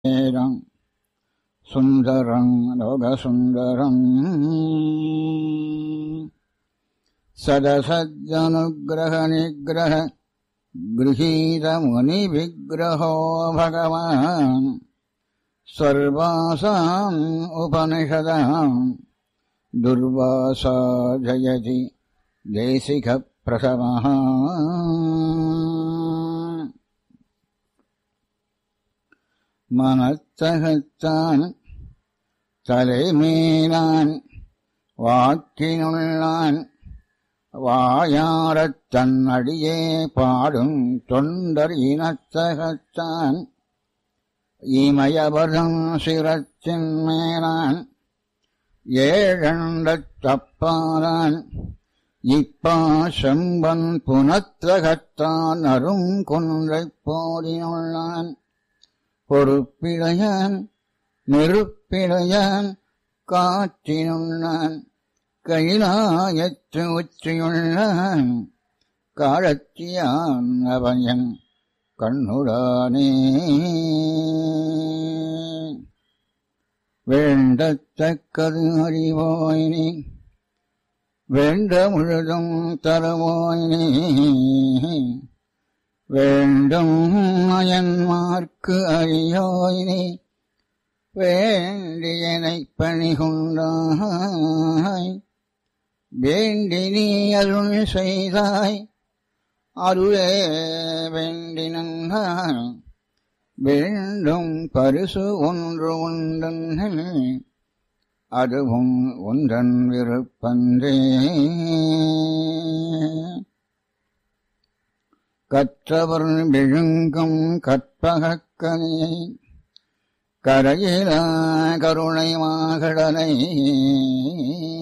ஏரம் சுந்தரம் லோகசுந்தரம் सदसज्जनुग्रहनिग्रह गृहीतमुनिविग्रहो भगवान् सर्वासाम् उपनिषदाम् दुर्वासा जयति देशिकप्रथमः மனத்தகத்தான் தலைமேலான் வாக்கினுள்ளான் வாயாரத் தன்னடியே பாடும் தொண்டர் இனத்தகத்தான் இமயபதம் சிரத்தின் மேலான் ஏழண்டத் தப்பாலான் இப்பா செம்பன் புனத்தகத்தான் அரும் கொன்றைப் போரினுள்ளான் பொறுப்பிழையான் நெருப்பிழையான் காற்றினுள்ளான் கைலாயத்து உச்சியுள்ளான் காலத்தியான் அவயன் கண்ணுடானே வேண்டத்தக்கது அறிவாயினே வேண்ட முழுதும் தருவாயினே வேண்டும் அயன்மார்க்கு அறியோயினே வேண்டியனை பணிகொண்டாய் வேண்டி நீ அருள் செய்தாய் அருளே வேண்டினான் வேண்டும் பரிசு ஒன்று உண்டன் அதுவும் ஒன்றன் விருப்பந்தே கற்றவர் விழுங்கும் கற்பகக்கனியை கரையில கருணை மாகடலை